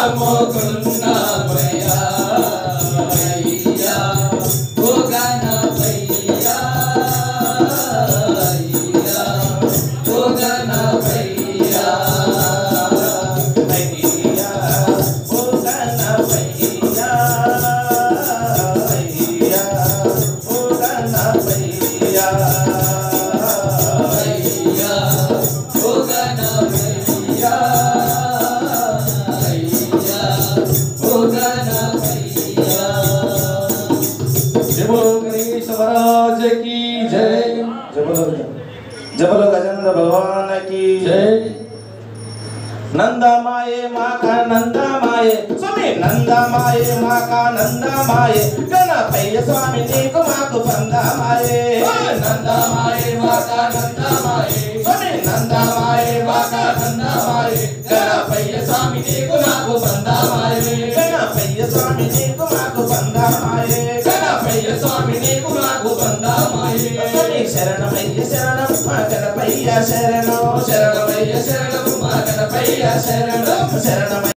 మొక్కున్నామయ్యా అయ్యా ఓ గణపయ్యా అయ్యా ఓ గణపయ్యా అయ్యా ఓ గణపయ్యా అయ్యా ఓ గణపయ్యా అయ్యా ఓ గణపయ్యా అయ్యా ఓ గణపయ్యా జయ బోలో గణేశ మహారాజ్ की जय जय बोलो जय बोलो गजेंद्र भगवान की జై నందమాయే మాక నందమాయే స్వామి నందమాయే మాక నందమాయే గణపయ్య స్వామి నీకు మాకు బంధమాయే నందమాయే మాత నందమాయే స్వామి నందమాయే మాత నందమాయే గణపయ్య స్వామి నీకు నాకు బంధమాయే గణపయ్య స్వామి నీకు మాకు బంధమాయే గణపయ్య స్వామి నీకు నాకు బంధమాయే స్వామి శరణమయ్య శరణం మా గణపయ్య శరణం శరణమయ్య శరణము మా గణపయ్య శరణం శరణమయ్య